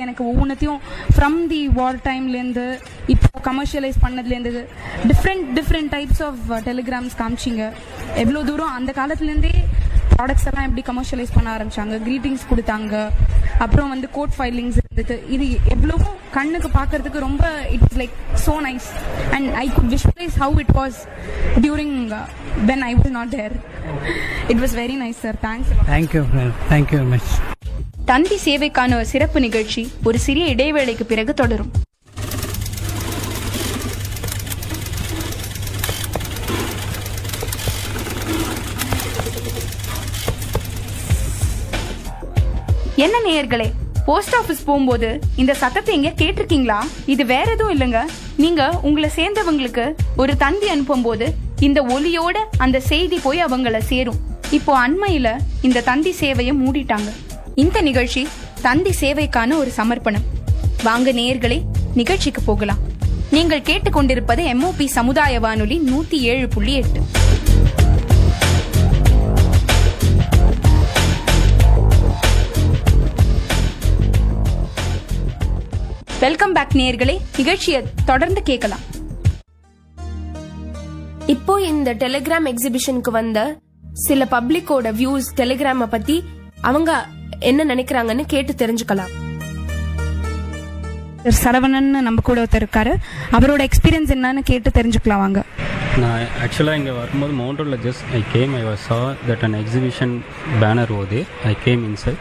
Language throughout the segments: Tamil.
எனக்கு ஒவ்வொன்றத்தையும் ஃப்ரம் தி வார் டைம்லேருந்து இப்போ கமர்ஷியலைஸ் பண்ணதுலேருந்து different different types of telegrams காமிச்சிங்க எவ்வளோ தூரம் அந்த காலத்துலேருந்தே ப்ராடக்ட்ஸ் எல்லாம் எப்படி கமர்ஷியலைஸ் பண்ண ஆரம்பிச்சாங்க க்ரீட்டிங்ஸ் கொடுத்தாங்க அப்புறம் வந்து கோட் ஃபைலிங்ஸ் இருந்தது இது எவ்வளவோ கண்ணுக்கு பார்க்கறதுக்கு ரொம்ப it was like so nice and I could visualise how it was during when I was not there it was very nice sir thanks thank you thank you very much தந்தி சேவைக்கான சிறப்பு நிகழ்ச்சி ஒரு சிறிய இடைவேளைக்கு பிறகு தொடரும் என்ன நேயர்களே போஸ்ட் ஆபீஸ் போகும்போது இந்த சத்தத்தை எங்க கேட்டிருக்கீங்களா இது வேற எதுவும் இல்லைங்க நீங்க உங்களை சேர்ந்தவங்களுக்கு ஒரு தந்தி அனுப்பும்போது இந்த ஒலியோட அந்த செய்தி போய் அவங்கள சேரும் இப்போ அண்மையில இந்த தந்தி சேவையை மூடிட்டாங்க இந்த நிகழ்ச்சி தந்தி சேவைக்கான ஒரு சமர்ப்பணம் வாங்க நேயர்களே நிகழ்ச்சிக்கு போகலாம் நீங்கள் கேட்டுக்கொண்டிருப்பது எம்ஓபி சமுதாய வானொலி நூத்தி ஏழு புள்ளி எட்டு வெல்கம் பேக் நேயர்களே நிகழ்ச்சியை தொடர்ந்து கேட்கலாம் இப்போ இந்த டெலிகிராம் எக்ஸிபிஷனுக்கு வந்த சில பப்ளிக்கோட வியூஸ் டெலிகிராம பத்தி அவங்க என்ன நினைக்கிறாங்கன்னு கேட்டு தெரிஞ்சுக்கலாம் சரவணன் நம்ம கூட ஒருத்தர் இருக்காரு அவரோட எக்ஸ்பீரியன்ஸ் என்னன்னு கேட்டு தெரிஞ்சுக்கலாம் வாங்க நான் ஆக்சுவலாக இங்கே வரும்போது மவுண்டரில் just I came I was saw that an exhibition banner ஓதே I came inside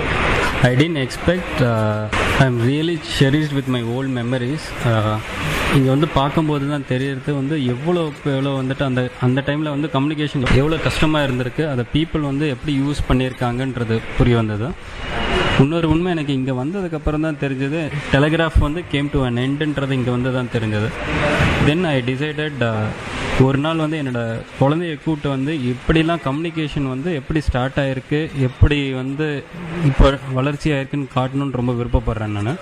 I didn't expect I am really cherished with my old memories இங்கே வந்து பார்க்கும்போது தான் தெரியறது வந்து எவ்வளோ எவ்வளோ வந்துட்டு அந்த அந்த டைமில் வந்து கம்யூனிகேஷன் எவ்வளோ கஷ்டமாக இருந்திருக்கு அதை பீப்புள் வந்து எப்படி யூஸ் பண்ணியிருக்காங்கன்றது புரிய வந்தது இன்னொரு உண்மை எனக்கு இங்கே வந்ததுக்கப்புறம் தான் தெரிஞ்சது டெலிகிராஃப் வந்து கேம் டு அன் எண்டுன்றது இங்கே வந்து தான் தெரிஞ்சது தென் ஐ டிசைடட் ஒரு நாள் வந்து என்னோட குழந்தைய கூப்பிட்டு வந்து எப்படிலாம் கம்யூனிகேஷன் வந்து எப்படி ஸ்டார்ட் ஆயிருக்கு எப்படி வந்து இப்போ வளர்ச்சி ஆயிருக்குன்னு காட்டணும்னு ரொம்ப விருப்பப்படுறேன் நான்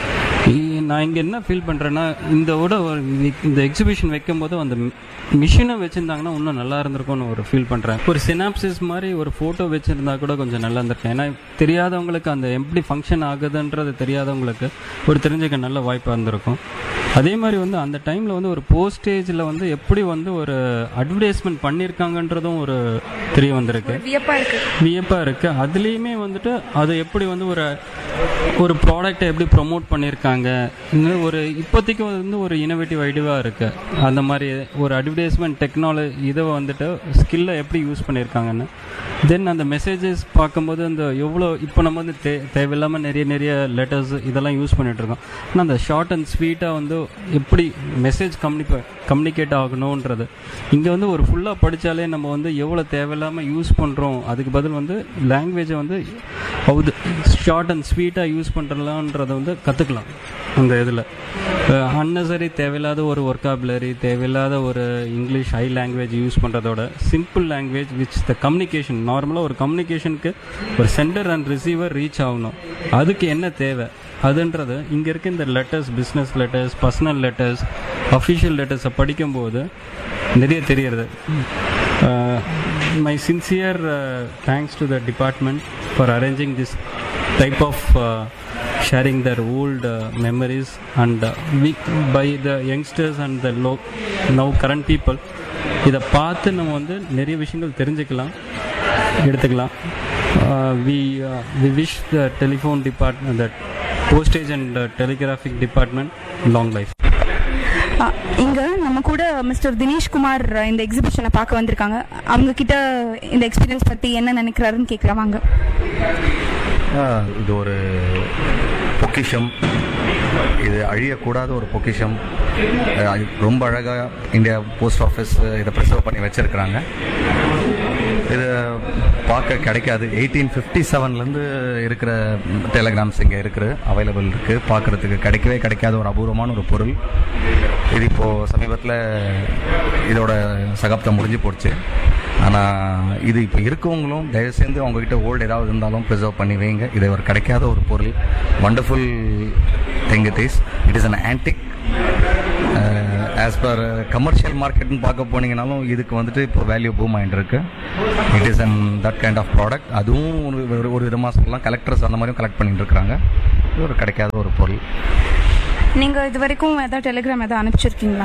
நான் இங்கே என்ன ஃபீல் பண்ணுறேன்னா இந்த விட ஒரு வி- இந்த எக்ஸிபிஷன் வைக்கும்போது அந்த மிஷினை வச்சுருந்தாங்கன்னா இன்னும் நல்லா இருந்திருக்கும்னு ஒரு ஃபீல் பண்ணுறேன் ஒரு சினாப்சிஸ் மாதிரி ஒரு ஃபோட்டோ வச்சுருந்தா கூட கொஞ்சம் நல்லா இருந்திருக்கும் ஏன்னா தெரியாதவங்களுக்கு அந்த எப்படி ஃபங்க்ஷன் ஆகுதுன்றது தெரியாதவங்களுக்கு ஒரு தெரிஞ்சுக்க நல்ல வாய்ப்பாக இருந்திருக்கும் அதே மாதிரி வந்து அந்த டைமில் வந்து ஒரு போஸ்டேஜில் வந்து எப்படி வந்து ஒரு அட்வர்டைஸ்மெண்ட் பண்ணியிருக்காங்கன்றதும் ஒரு தெரிய வந்திருக்கு வியப்பா இருக்கு வியப்பாக இருக்குது அதுலேயுமே வந்துட்டு அது எப்படி வந்து ஒரு ஒரு ப்ராடக்ட்டை எப்படி ப்ரொமோட் பண்ணியிருக்காங்க இன்னும் ஒரு இப்போதைக்கு வந்து ஒரு இனோவேட்டிவ் ஐடியாவாக இருக்குது அந்த மாதிரி ஒரு அட்வர்டைஸ்மெண்ட் டெக்னாலஜி இதை வந்துட்டு ஸ்கில்லை எப்படி யூஸ் பண்ணியிருக்காங்கன்னு தென் அந்த மெசேஜஸ் பார்க்கும்போது அந்த எவ்வளோ இப்போ நம்ம வந்து தே தேவையில்லாமல் நிறைய நிறைய லெட்டர்ஸ் இதெல்லாம் யூஸ் பண்ணிட்டு இருக்கோம் ஆனால் அந்த ஷார்ட் அண்ட் ஸ்வீட்டாக வந்து எப்படி மெசேஜ் கம்யூனிகே கம்யூனிகேட் ஆகணுன்றது இங்கே வந்து ஒரு ஃபுல்லாக படித்தாலே நம்ம வந்து எவ்வளோ தேவையில்லாமல் யூஸ் பண்ணுறோம் அதுக்கு பதில் வந்து லாங்குவேஜை வந்து ஹவுது ஷார்ட் அண்ட் ஸ்வீட்டாக யூஸ் பண்ணுறலான்றதை வந்து கற்றுக்கலாம் அந்த இதில் அன்னசரி தேவையில்லாத ஒரு ஒர்க்காபுலரி தேவையில்லாத ஒரு இங்கிலீஷ் ஹை லாங்குவேஜ் யூஸ் பண்ணுறதோட simple language which the communication நார்மலாக ஒரு கம்யூனிகேஷனுக்கு ஒரு சென்டர் அண்ட் ரிசீவர் ரீச் ஆகணும் அதுக்கு என்ன தேவை அதுன்றது இங்கே இருக்க இந்த letters business letters personal letters official லெட்டர்ஸை படிக்கும்போது நிறைய தெரியறது my sincere thanks to the department for arranging this type of sharing their old uh, memories and uh, we, by the youngsters and the low, now current people இதை பார்த்து நம்ம வந்து நிறைய விஷயங்கள் தெரிஞ்சுக்கலாம் எடுத்துக்கலாம் we we wish the telephone department the postage and telegraphic department long life ஆ, இங்க நம்ம கூட மிஸ்டர் தினேஷ் குமார் இந்த எக்ஸிபிஷனை பார்க்க வந்திருக்காங்க அவங்க கிட்ட இந்த எக்ஸ்பீரியன்ஸ் பத்தி என்ன நினைக்கிறாருன்னு கேட்கலாம் வாங்க ஆ, இது ஒரு பொக்கிஷம் இது அழியக்கூடாத ஒரு பொக்கிஷம் அஹ், ரொம்ப அழகாக இந்தியா போஸ்ட் ஆஃபீஸ் இதை ப்ரிசர்வ் பண்ணி வச்சுருக்கிறாங்க இது பார்க்க கிடைக்காது எயிட்டீன் ஃபிஃப்டி செவன்லேருந்து இருக்கிற டெலிகிராம்ஸ் இங்கே இருக்குது அவைலபிள் இருக்குது பார்க்குறதுக்கு கிடைக்கவே கிடைக்காத ஒரு அபூர்வமான ஒரு பொருள் இது இப்போது சமீபத்தில் இதோட சகாப்தம் முடிஞ்சு போச்சு ஆனால் இது இப்போ இருக்கவங்களும் தயவு சேர்ந்து அவங்ககிட்ட ஓல்டு ஏதாவது இருந்தாலும் ப்ரிசர்வ் பண்ணி வைங்க இது ஒரு கிடைக்காத ஒரு பொருள் wonderful thing it is it is an antique as per commercial மார்க்கெட்னு பார்க்க போனீங்கனாலும் இதுக்கு வந்துட்டு இப்போ வேல்யூ பூம் ஆகிட்டு இருக்கு it is an that kind of product அதுவும் ஒரு- ஒரு ஒரு விதமாக சொல்லலாம் கலெக்டர்ஸ் அந்த மாதிரியும் கலெக்ட் பண்ணிட்டு இருக்காங்க இது ஒரு கிடைக்காத ஒரு பொருள் நீங்க இது வரைக்கும் ஏதாவது டெலிகிராம் ஏதாவது அனுப்பிச்சிருக்கீங்களா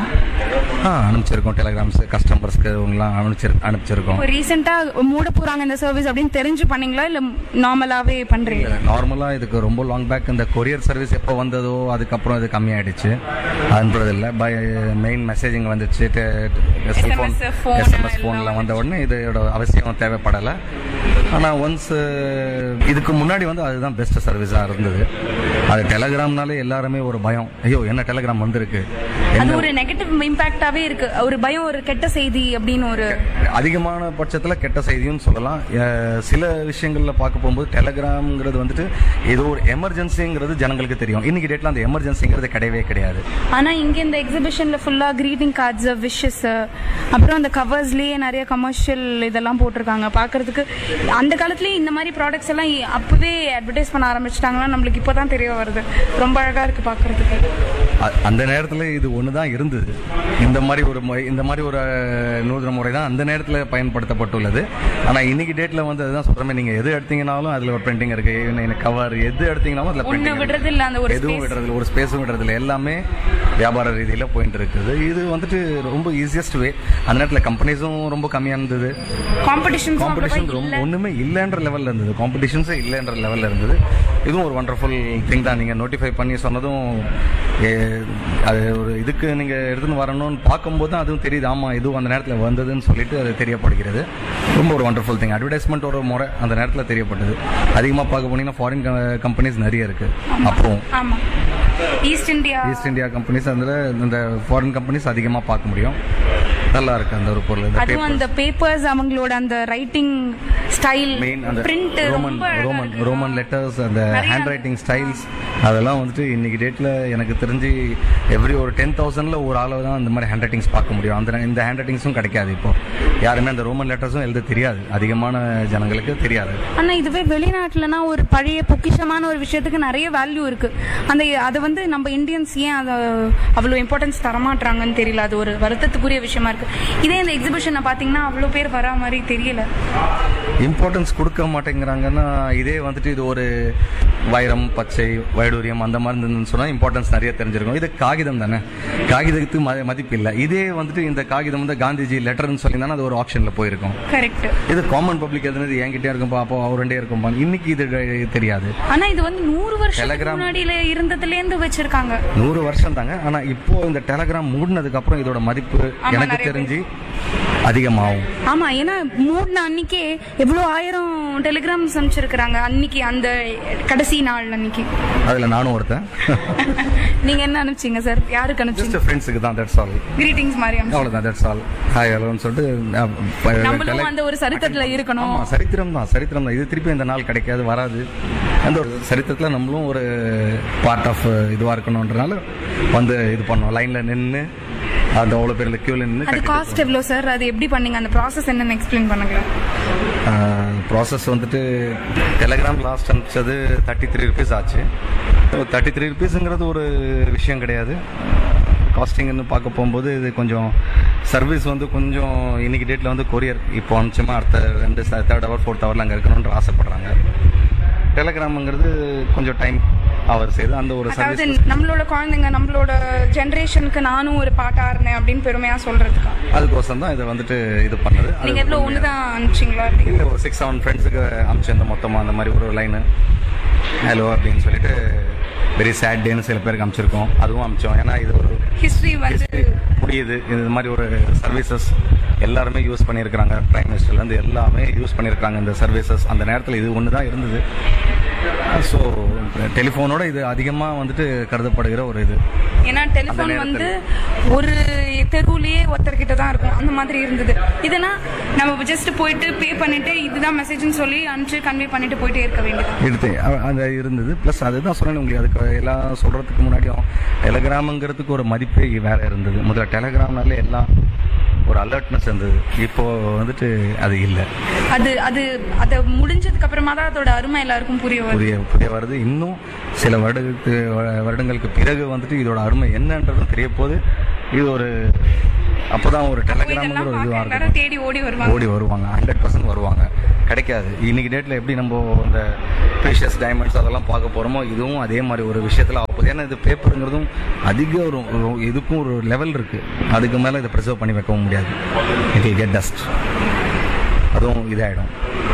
ஆ அனுப்பிச்சிருக்கோம் டெலிகிராம்ஸ் கஸ்டமர்ஸ்க்கு இவங்கலாம் அனுப்பிச்சிரு அனுப்பிச்சிருக்கோம் இப்போ ரீசெண்டா மூட போறாங்க இந்த சர்வீஸ் அப்படின்னு தெரிஞ்சு பண்ணீங்களா இல்ல நார்மலாவே பண்றீங்களா நார்மலாக இதுக்கு ரொம்ப லாங் பேக் இந்த கொரியர் சர்வீஸ் எப்போ வந்ததோ அதுக்கப்புறம் இது கம்மியாயிடுச்சு அனுப்புறது இல்லை பை மெயின் மெசேஜிங் வந்துச்சு செல்ஃபோன் SMS, phone எஸ்எம்எஸ் ஃபோனில் வந்த உடனே இதோட அவசியம் தேவைப்படலை ஆனால் ஒன்ஸ் இதுக்கு முன்னாடி வந்து அதுதான் பெஸ்ட் சர்வீஸாக இருந்தது அது டெலகிராம்னாலே எல்லாருமே ஒரு பயம் ஐயோ என்ன டெலகிராம் வந்திருக்கு அது என்ன ஒரு நெகட்டிவ் இம்பாக்டாவே இருக்கு ஒரு பயம் ஒரு கெட்ட செய்தி அப்படின்னு ஒரு அதிகமான பட்சத்தில் கெட்ட செய்தியும் சொல்லலாம் அஹ் சில விஷயங்களில் பார்க்க போகும்போது டெலகிராம்ங்கிறது வந்துட்டு ஏதோ ஒரு எமர்ஜென்சிங்கிறது ஜனங்களுக்கு தெரியும் இன்னைக்கு டேட்ல அந்த எமர்ஜென்சிங்கிறது கிடையவே கிடையாது ஆனா இங்க இந்த எக்ஸிபிஷன்ல ஃபுல்லா greeting கார்ட்ஸ் விஷஸ் அப்புறம் அந்த கவர்ஸ்லயே நிறைய கமர்ஷியல் இதெல்லாம் போட்டிருக்காங்க பாக்குறதுக்கு அந்த காலத்துலயே இந்த மாதிரி ப்ராடக்ட்ஸ் எல்லாம் இ- அப்பவே அட்வர்டைஸ் பண்ண ஆரம்பிச்சிட்டாங்கன்னா நம்மளுக்கு இப்போதான் தெரிய வருது ரொம்ப அழகா இருக்கு பாக்குறதுக்கு அ- அந்த நேரத்தில் இது ஒன்று தான் இருந்தது இந்த மாதிரி ஒரு முறை இந்த மாதிரி ஒரு அஹ், நூதன முறை தான் அந்த நேரத்தில் பயன்படுத்தப்பட்டுள்ளது ஆனால் இன்னைக்கு டேட்டில் வந்து அதுதான் சொல்கிறேன் நீங்கள் எது எடுத்தீங்கனாலும் அதில் ஒரு பிரிண்டிங் இருக்கு கவர் எது எடுத்தீங்கனாலும் அதில் ஒண்ணு printing இருக்கு. விடுறது இல்ல அந்த ஒரு எதுவும் விடுறதில்ல ஒரு ஸ்பேஸும் விடுறதில்ல எல்லாமே வியாபார ரீதியில் போயிட்டு இருக்குது இது வந்துட்டு ரொம்ப ஈஸியஸ்ட் வே அந்த நேரத்தில் கம்பெனிஸும் ரொம்ப கம்மியாக இருந்தது காம்படிஷன் காம்படிஷன் ரொம்ப ஒண்ணுமே இல்லைன்ற லெவல்ல இருந்தது காம்படிஷன்ஸே இல்லைன்ற லெவல்ல இருந்தது இதுவும் ஒரு வண்டர்ஃபுல் திங் தான் நீங்க நோட்டிஃபை பண்ணி சொன்னதும் ஏ, அது ஒரு இதுக்கு நீங்க எடுத்துன்னு வரணும்னு பார்க்கும்போது தான் அதுவும் தெரியுது ஆமா இதுவும் அந்த நேரத்தில் வந்ததுன்னு சொல்லிட்டு அது தெரியப்படுகிறது ரொம்ப ஒரு வண்டர்ஃபுல் திங் அட்வர்டைஸ்மெண்ட் ஒரு முறை அந்த நேரத்தில் தெரியப்பட்டது அதிகமாக பார்க்க போனீங்கன்னா ஃபாரின் கம்பெனிஸ் நிறைய இருக்கு அப்பவும் ஆமா East India East India companies அதில் இந்த ஃபாரின் கம்பெனிஸ் அதிகமாக பார்க்க முடியும் நல்லா இருக்கு அந்த ஒரு பொருள் இந்த அதுவும் paper. அந்த பேப்பர்ஸ் அவங்களோட அந்த ரைட்டிங் ஸ்டைல் மெயின் அந்த பிரிண்ட் ரோமன் ரொம்ப அழகா ரோமன் இருக்கு. ரோமன் லெட்டர்ஸ் அந்த நிறைய ஹேண்ட் ரைட்டிங் ஸ்டைல்ஸ் அதெல்லாம் வந்துட்டு இன்னைக்கு டேட்ல எனக்கு தெரிஞ்சு எவ்ரி ஒரு டென் தௌசண்ட்ல ஒரு ஆளை தான் அந்த மாதிரி ஹேண்ட் ரைட்டிங்ஸ் பார்க்க முடியும் அந்த இந்த ஹேண்ட் ரைட்டிங்ஸும் கிடைக்காது இப்போ யாருமே அந்த ரோமன் லெட்டர்ஸும் எழுத தெரியாது அதிகமான ஜனங்களுக்கு தெரியாது ஆனா இதுவே வெளிநாட்டுலனா ஒரு பழைய பொக்கிஷமான ஒரு விஷயத்துக்கு நிறைய வேல்யூ இருக்கு அந்த அதை வந்து நம்ம இந்தியன்ஸ் ஏன் அதை அவ்வளவு இம்பார்ட்டன்ஸ் தரமாட்டாங்கன்னு தெரியல அது ஒரு வருத்தத்துக்குரிய விஷயமா இருக்கு இதே இந்த எக்ஸிபிஷனை பாத்தீங்கன்னா அவ்வளவு பேர் வரா மாதிரி தெரியல இம்பார்ட்டன்ஸ் கொடுக்க மாட்டேங்கிறாங்கன்னா இதே வந்துட்டு இது ஒரு வைரம் பச்சை வைடூரியம் அந்த மாதிரி இருந்ததுன்னு சொன்னா இம்பார்ட்டன்ஸ் நிறைய தெரிஞ்சிருக்கும் இது காகிதம் தானே காகிதத்துக்கு ம- மதிப்பு இல்லை இதே வந்துட்டு இந்த காகிதம் வந்து காந்திஜி லெட்டர்னு சொல்லியிருந்தாலும் அது ஒரு ஆப்ஷன்ல போயிருக்கும் கரெக்ட் இது காமன் பப்ளிக் எதுனது என்கிட்டே இருக்கும்பா அப்போ அவர் ரெண்டே இருக்கும்பா இன்னைக்கு இது ட- தெரியாது ஆனா இது வந்து நூறு வருஷத்துக்கு Telegram. முன்னாடியில இருந்ததுல இருந்து வச்சிருக்காங்க நூறு வருஷம் தாங்க ஆனா இப்போ இந்த டெலகிராம் மூடினதுக்கு அப்புறம் இதோட மதிப்பு ஆமா, எனக்கு நிறைய தெரிஞ்சு அதிகமாகும் ஆமா ஏன்னா மூடின அன்னைக்கே எவ்வளவு ஆயிரம் டெலிகிராம்ஸ் அனுப்பிச்சிருக்கிறாங்க அன்னைக்கு அந்த கடைசி நாள் அன்னைக்கு அதுல நானும் ஒருத்தன் நீங்க என்ன அனுப்பிச்சீங்க சார் யாருக்கு அனுப்பிச்சீங்க ஜஸ்ட் ஃப்ரெண்ட்ஸுக்கு தான் தட்ஸ் ஆல் கிரீட்டிங்ஸ் மாதிரி அனுப்பிச்சீங்க அவ்வளவுதான் தட்ஸ் ஆல் ஹாய் ஹலோன்னு சொல்லிட்டு நான் ப- நம்மளும் tele- அந்த ஒரு சரித்திரத்துல இருக்கணும் ஆமா சரித்திரம் தான் சரித்திரம் தான் இது திருப்பி இந்த நாள் கிடைக்காது வராது அந்த ஒரு சரித்திரத்துல நம்மளும் ஒரு பார்ட் ஆஃப் இதுவா இருக்கணும்ன்றனால வந்து இது பண்ணோம் லைன்ல நின்று அந்த அவ்வளோ பேர்ல கியூல நின்று அது காஸ்ட் எவ்வளோ சார் அது எப்படி பண்ணீங்க அந்த ப்ராசஸ் என்னன்னு எக்ஸ்பிளைன் பண்ணுங்க ப்ராசஸ் வந்துட்டு டெலகிராம் லாஸ்ட் அனுப்பிச்சது தேர்ட்டி த்ரீ ருபீஸ் ஆச்சு தேர்ட்டி த்ரீ ருபீஸுங்கிறது ஒரு விஷயம் கிடையாது காஸ்டிங்னு பார்க்க போகும்போது இது கொஞ்சம் சர்வீஸ் வந்து கொஞ்சம் இன்னைக்கு டேட்டில் வந்து கொரியர் இப்போ அனுப்பிச்சோமா அடுத்த ரெண்டு தேர்ட் ஹவர் ஃபோர்த் ஹவரில் அங்கே இருக்கணும்னு ஆசைப்படுறாங்க டெலகிராமுங்கிறது கொஞ்சம் டைம் அவர் செய்து அந்த ஒரு அதாவது சர்வீஸ் நம்மளோட குழந்தைங்க நம்மளோட ஜெனரேஷனுக்கு நானும் ஒரு பாட்டா இருந்தேன் அப்படின்னு பெருமையா சொல்றதுக்கா அதுக்கோசம் தான் இதை வந்துட்டு இது பண்ணது அது நீங்க எவ்வளவு கொஞ்சம் ஒண்ணுதான் அனுப்பிச்சிங்களா இல்லை ஒரு சிக்ஸ் செவன் ஃப்ரெண்ட்ஸுக்கு அனுப்பிச்சிருந்தோம் மொத்தமாக அந்த மாதிரி ஒரு லைனு ஹலோ அப்படின்னு சொல்லிட்டு வெரி சேட் டேன்னு சில பேருக்கு அனுப்பிச்சிருக்கோம் அதுவும் அனுப்பிச்சோம் ஏன்னா இது ஒரு ஹிஸ்டரி வந்து புரியுது இது மாதிரி ஒரு சர்வீசஸ் எல்லாருமே யூஸ் பண்ணியிருக்கிறாங்க பிரைம் மினிஸ்டர்லேருந்து எல்லாமே யூஸ் பண்ணியிருக்காங்க இந்த சர்வீசஸ் அந்த நேரத்தில் இது ஒன்று தான் இருந்தது ஸோ டெலிஃபோனோட இது அதிகமாக வந்துட்டு கருதப்படுகிற ஒரு இது ஏன்னா டெலிஃபோன் அந்த வந்து ஒரு தெருவுலயே ஒருத்தர்கிட்ட தான் இருக்கும் அந்த மாதிரி இருந்தது இதுனா நம்ம ஜஸ்ட் போயிட்டு பே பண்ணிட்டு இதுதான் மெசேஜ்னு சொல்லி அனுப்பிச்சு கன்வே பண்ணிட்டு போயிட்டே இருக்க வேண்டியது எடுத்து அ- அது இருந்தது ப்ளஸ் அதுதான் சொன்னேன் உங்களுக்கு அதுக்கு எல்லாம் சொல்கிறதுக்கு முன்னாடியும் டெலகிராமுங்கிறதுக்கு ஒரு மதிப்பே வேற இருந்தது முதல்ல டெலகிராம்னாலே எல்லாம் ஒரு அலர்ட்னஸ் இருந்தது இப்போ வந்துட்டு அது இல்லை அது அது அது முடிஞ்சதுக்கு அப்புறமா தான் அதோட அருமை எல்லாருக்கும் புரிய வரும் புதிய புதிய வருது இன்னும் சில வருடங்களுக்கு வ- வருடங்களுக்கு பிறகு வந்துட்டு இதோட அருமை என்னன்றதும் தெரிய போகுது இது ஒரு அப்போதான் ஒரு டெலகிராம்ங்கிற இதெல்லாம் ஒரு இதுவாக பார்க்க இருக்கும் எல்லாரும் தேடி ஓடி வருவாங்க ஓடி வருவாங்க ஹண்ட்ரட் பர்சன்ட் வருவாங்க கிடைக்காது இன்னைக்கு டேட்ல எப்படி நம்ம இந்த ப்ரீஷியஸ் டைமண்ட்ஸ் அதெல்லாம் பார்க்க போறோமோ இதுவும் அதே மாதிரி ஒரு விஷயத்துல ஆகுது ஏன்னா இது பேப்பருங்கிறதும் அதிக ஒரு ஒரு- இதுக்கும் ஒரு லெவல் இருக்கு அதுக்கு மேல இதை ப்ரிசர்வ் பண்ணி வைக்கவும் முடியாது இட் will கெட் டஸ்ட் அதுவும் இதாயிடும்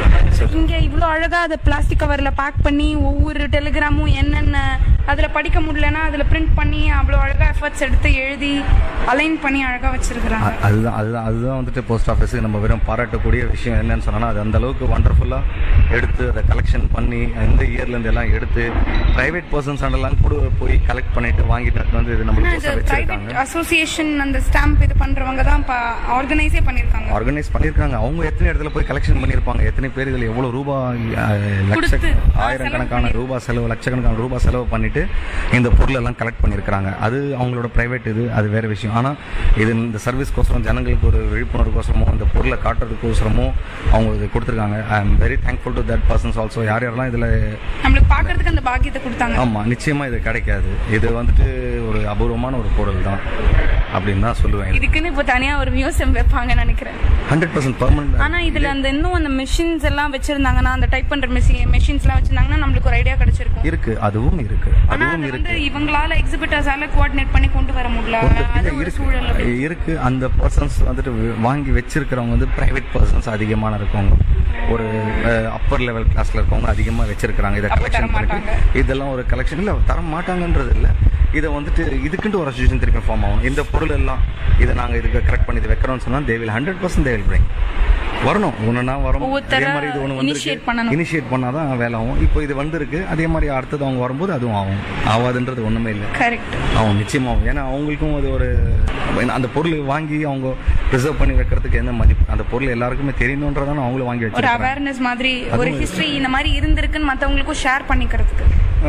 இங்க இவ்ளோ அழகா அதை பிளாஸ்டிக் கவர்ல பேக் பண்ணி ஒவ்வொரு டெலிகிராமும் என்னென்ன அதுல படிக்க முடியலன்னா அதுல பிரிண்ட் பண்ணி அவ்வளோ அழகா எஃபர்ட்ஸ் எடுத்து எழுதி அலைன் பண்ணி அழகா வச்சிருக்கிறாங்க அ- அதுதான் அதுதான் அதுதான் வந்துட்டு போஸ்ட் ஆஃபீஸுக்கு நம்ம வெறும் பாராட்டக்கூடிய விஷயம் என்னன்னு சொன்னா அது அந்த அளவுக்கு வண்டர்ஃபுல்லாக எடுத்து அதை கலெக்ஷன் பண்ணி இந்த இயர்ல இருந்து எல்லாம் எடுத்து பிரைவேட் பர்சன்ஸ் எல்லாம் கூட போய் கலெக்ட் பண்ணிட்டு வாங்கிட்டு வந்து இது நம்மளுக்கு இது post ஆ வச்சிருக்காங்க பிரைவேட் அசோசியேஷன் அந்த ஸ்டாம்ப் இது பண்றவங்க தான் ஆர்கனைஸே பண்ணிருக்காங்க ஆர்கனைஸ் பண்ணிருக்காங்க அவங்க எத்தனை இடத்துல போய் கலெக்ஷன் பண்ணிருப்பாங்க எத்தனை பேர் இதுல எவ்வளவு ரூபாய் அஹ், லட்ச கொடுத்து, ஆயிரக்கணக்கான ரூபாய் செலவு லட்சக்கணக்கான ரூபாய் செலவு பண்ணிட்டு இந்த பொருள் எல்லாம் கலெக்ட் பண்ணிருக்காங்க அது அவங்களோட பிரைவேட் இது அது வேற விஷயம் ஆனா இது இந்த சர்வீஸ்க்கோசரம் ஜனங்களுக்கு ஒரு விழிப்புணர்வுக்கோசரமோ இந்த பொருளை காட்டுறதுக்கோசரமோ அவங்க இது கொடுத்துருக்காங்க I am very thankful to that persons also யார் யாரெல்லாம் இதுல நம்மளுக்கு பாக்குறதுக்கு அந்த பாக்கியத்தை கொடுத்தாங்க ஆமா நிச்சயமா இது கிடைக்காது இது வந்துட்டு ஒரு அபூர்வமான ஒரு பொருள் தான் அப்படின்னு தான் சொல்லுவேன் இதுக்குன்னு இப்போ தனியா ஒரு மியூசியம் வைப்பாங்கன்னு நினைக்கிறேன் ஹண்ட்ரட் பர்சன்ட் பர்மனன்ட் ஆனா இதுல அந்த இன்னும் அந்த மிஷின்ஸ் எல்லாம் வச்சிருந்தாங்கன்னா அந்த டைப் பண்ற மிஷின் மெஷின்ஸ் எல்லாம் வச்சிருந்தாங்கன்னா நம்மளுக்கு ஒரு ஐடியா கிடைச்சிருக்கும் இருக்கு அதுவும் இருக்கு ஆனா அதுவும் அது இருக்கு வந்து இவங்களால எக்ஸிபிட்டர்ஸால கோஆர்டினேட் பண்ணி கொண்டு வர முடியல கொண்டு- அது இல்ல, ஒரு இருக்கு சூழல் அப்படி. இருக்கு அந்த பர்சன்ஸ் வந்துட்டு வி- வாங்கி வச்சிருக்கிறவங்க வந்து பிரைவேட் பர்சன்ஸ் அதிகமான இருக்கவங்க ஒரு அப்பர் லெவல் கிளாஸ்ல இருக்கவங்க அதிகமா வச்சிருக்கிறாங்க இதை அப்ப கலெக்ஷன் தர பண்ணிட்டு மாட்டாங்க. இதெல்லாம் ஒரு கலெக்ஷன் இல்ல தர மாட்டாங்கன்றது இல்ல இதை வந்துட்டு இதுக்குன்ட்டு ஒரு அசோசியேஷன் திருப்பி ஃபார்ம் ஆகும் இந்த பொருள் எல்லாம் இதை நாங்க இதுக்கு கரெக்ட் பண்ணி இதை வைக்கிறோம்னு சொன்னா they will hundred percent they will bring வரணும் ஒண்ணுனா வரும் ஒவ்வொருத்தரா அதே மாதிரி இது ஒன்று initiate வந்து பண்ணணும். இனிஷியேட் பண்ணாதான் வேலை ஆகும் இப்போ இது வந்திருக்கு அதே மாதிரி அடுத்தது அவங்க வரும்போது அதுவும் ஆகும் ஆகாதுன்றது ஒண்ணுமே இல்லை கரெக்ட் அவங்க நிச்சயமாகும் ஏன்னா அவங்களுக்கும் அது ஒரு அந்த பொருள் வாங்கி அவங்க ரிசர்வ் பண்ணி வைக்கிறதுக்கு என்ன மதிப்பு அந்த பொருள் எல்லாருக்குமே தெரியணுன்றதான அவங்களும் வாங்கி ஒரு வச்சிருக்காங்க அவேர்னஸ் மாதிரி ஒரு அதுவும் ஹிஸ்டரி இந்த மாதிரி இருந்திருக்குன்னு மத்தவங்களுக்கும் ஷேர் பண்ணிக்கிறதுக்கு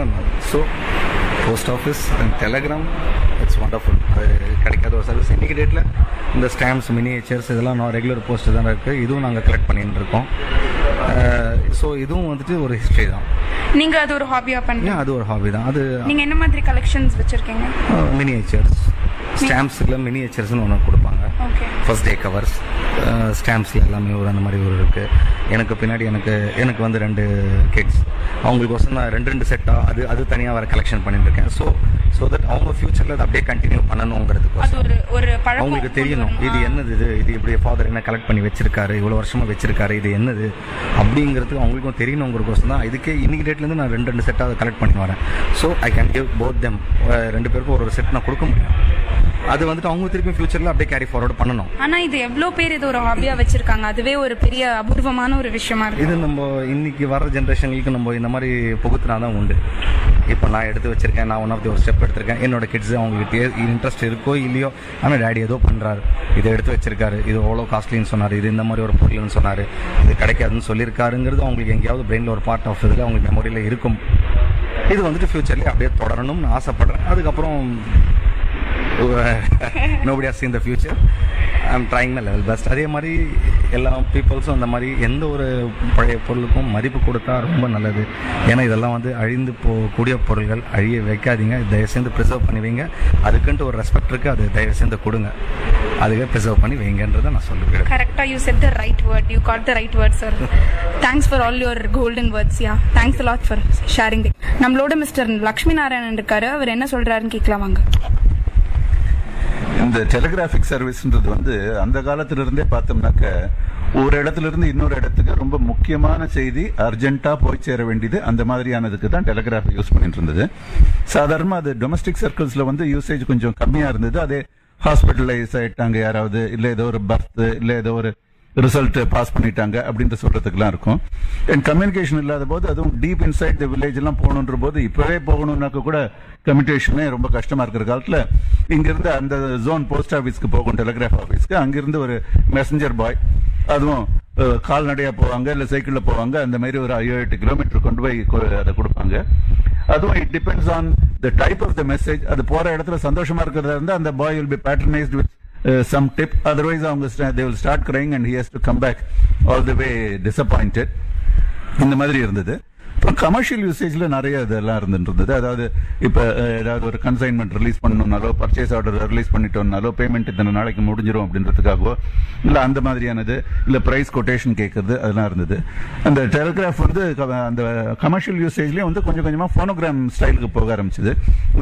so post office and telegram it's wonderful அது கிடைக்காத ஒரு சர்வீஸ் இன்னைக்கு டேட்டில் இந்த ஸ்டாம்ப்ஸ் மினியேச்சர்ஸ் இதெல்லாம் நான் ரெகுலர் போஸ்ட் தான் இருக்குது இதுவும் நாங்கள் கலெக்ட் பண்ணிட்டு இருக்கோம் ஸோ இதுவும் வந்துட்டு ஒரு ஹிஸ்ட்ரி தான் நீங்க அது ஒரு ஹாபியா பண்றீங்க ஏன் அது ஒரு ஹாபி தான் அது நீங்க என்ன மாதிரி கலெக்ஷன்ஸ் வச்சிருக்கீங்க மினியேச்சர்ஸ் ஸ்டாம்ப்ஸில் மினியேச்சர்ஸ்னு ஒன்று கொடுப்பாங்க ஓகே ஃபர்ஸ்ட் டே கவர்ஸ் ஸ்டாம்ப்ஸில் எல்லாமே ஒரு அந்த மாதிரி ஒரு இருக்குது எனக்கு பின்னாடி எனக்கு எனக்கு வந்து ரெண்டு கிட்ஸ் அவங்களுக்கு வசம் நான் ரெண்டு ரெண்டு செட்டாக அது அது தனியாக வேறு கலெக்ஷன் பண்ணிட்டு இருக்கேன் ஸோ ஸோ தட் அவங்க ஃபியூச்சரில் அதை அப்படியே கண்டினியூ பண்ணணுங்கிறதுக்கு அது ஒரு ஒரு பழக்கம் அவங்களுக்கு தெரியணும் இது என்னது இது இது இப்படி ஃபாதர் என்ன கலெக்ட் பண்ணி வச்சிருக்காரு இவ்வளோ வருஷமா வச்சிருக்காரு இது என்னது அப்படிங்கிறது அவங்களுக்கும் தெரியணுங்கிறக்கோசம் தான் இதுக்கே இன்னைக்கு டேட்லேருந்து நான் ரெண்டு ரெண்டு செட்டாக கலெக்ட் பண்ணி வரேன் so I can give both them ரெண்டு பேருக்கும் ஒரு ஒரு செட் நான் கொடுக்க முடியும் அது வந்துட்டு அவங்க திருப்பி ஃபியூச்சரில் அப்படியே கேரி ஃபார்வர்ட் பண்ணணும் ஆனா இது எவ்வளவு பேர் இது ஒரு ஹாபியா வச்சிருக்காங்க அதுவே ஒரு பெரிய அபூர்வமான ஒரு விஷயமா இருக்கு இது நம்ம இன்னைக்கு வர ஜென்ரேஷனுக்கு நம்ம இந்த மாதிரி புகுத்துனா தான் உண்டு இப்போ நான் எடுத்து வச்சிருக்கேன் நான் ஒன் ஆஃப் தி ஒரு ஸ்டெப் எடுத்திருக்கேன் என்னோட கிட்ஸ் அவங்களுக்கு இன்ட்ரெஸ்ட் இருக்கோ இல்லையோ ஆனால் டேடி ஏதோ பண்றாரு இதை எடுத்து வச்சிருக்காரு இது எவ்வளோ காஸ்ட்லின்னு சொன்னார் இது இந்த மாதிரி ஒரு பொருள்னு சொன்னார் இது கிடைக்காதுன்னு சொல்லியிருக்காருங்கிறது அவங்களுக்கு எங்கேயாவது பிரெயினில் ஒரு பார்ட் ஆஃப் இதில் அவங்களுக்கு மெமரியில் இருக்கும் இது வந்துட்டு ஃபியூச்சர்லேயே அப்படியே தொடரணும்னு ஆசைப்படுறேன் அதுக்கப்புறம் nobody has in the future I am trying my level best அதே மாதிரி எல்லா பீப்புள்ஸும் அந்த மாதிரி எந்த ஒரு பழைய பொருளுக்கும் மதிப்பு கொடுத்தா ரொம்ப நல்லது ஏன்னா இதெல்லாம் வந்து அழிந்து போகக்கூடிய பொருள்கள் அழிய வைக்காதீங்க தயவு செய்து ப்ரிசர்வ் பண்ணி வைங்க அதுக்குன்ட்டு ஒரு ரெஸ்பெக்ட் இருக்கு அது தயவு செய்து கொடுங்க அதுவே ப்ரிசர்வ் பண்ணி வைங்கன்றதை நான் சொல்லிவிடுறேன் கரெக்டா you said the right word you got the right word sir thanks for all your golden words yeah thanks lot for sharing நம்மளோட மிஸ்டர் லக்ஷ்மி நாராயணன் இருக்காரு அவர் என்ன சொல்றாருன்னு கேட்கலாம் வாங்க இந்த டெலிகிராஃபிக் சர்வீஸ்ன்றது வந்து அந்த காலத்துல இருந்தே பார்த்தோம்னாக்க ஒரு இடத்துல இருந்து இன்னொரு இடத்துக்கு ரொம்ப முக்கியமான செய்தி அர்ஜென்ட்டா போய் சேர வேண்டியது அந்த மாதிரியானதுக்கு தான் டெலிகிராஃப் யூஸ் பண்ணிட்டு இருந்தது சாதாரணமா அது டொமஸ்டிக் சர்க்கிள்ஸ்ல வந்து யூசேஜ் கொஞ்சம் கம்மியா இருந்தது அதே ஹாஸ்பிட்டலைஸ் ஆயிட்டாங்க யாராவது இல்ல ஏதோ ஒரு பர்த் இல்ல ஏதோ ஒரு ரிசல்ட் பாஸ் பண்ணிட்டாங்க அப்படின்னு சொல்றதுக்குலாம் இருக்கும் அண்ட் கம்யூனிகேஷன் இல்லாத போது அதுவும் டீப் இன்சைட் த வில்லேஜ் எல்லாம் போகணுன்ற போது இப்பவே போகணும்னாக்க கூட கம்யூனிகேஷனே ரொம்ப கஷ்டமா இருக்கிற காலத்துல இங்கிருந்து அந்த ஜோன் போஸ்ட் ஆபீஸ்க்கு போகும் டெலிகிராஃப் ஆபீஸ்க்கு அங்கிருந்து ஒரு மெசஞ்சர் பாய் அதுவும் அஹ், கால்நடையா போவாங்க இல்ல சைக்கிள்ல போவாங்க அந்த மாதிரி ஒரு ஏழு எட்டு கிலோமீட்டர் கொண்டு போய் கொ- அதை கொடுப்பாங்க அதுவும் it depends on the type of the message அது போற இடத்துல சந்தோஷமா இருக்கிறதா இருந்தா அந்த boy will be patronised with some tip otherwise அவங்க they will start crying and he has to come back all the way disappointed இந்த மாதிரி இருந்தது அப்புறம் கமர்ஷியல் யூசேஜ்ல நிறைய இதெல்லாம் இருந்துட்டு அதாவது இப்ப அஹ், ஏதாவது ஒரு கன்சைன்மெண்ட் ரிலீஸ் பண்ணணும்னாலோ பர்ச்சேஸ் ஆர்டர் ரிலீஸ் பண்ணிட்டோம்னாலோ பேமெண்ட் இத்தனை நாளைக்கு முடிஞ்சிரும் அப்படின்றதுக்காகவோ இல்ல அந்த மாதிரியானது இல்ல பிரைஸ் கொட்டேஷன் கேட்கறது அதெல்லாம் இருந்தது அந்த டெலிகிராஃப் வந்து க- அந்த கமர்ஷியல் யூசேஜ்லயும் வந்து கொஞ்சம் கொஞ்சமா போனோகிராம் ஸ்டைலுக்கு போக ஆரம்பிச்சது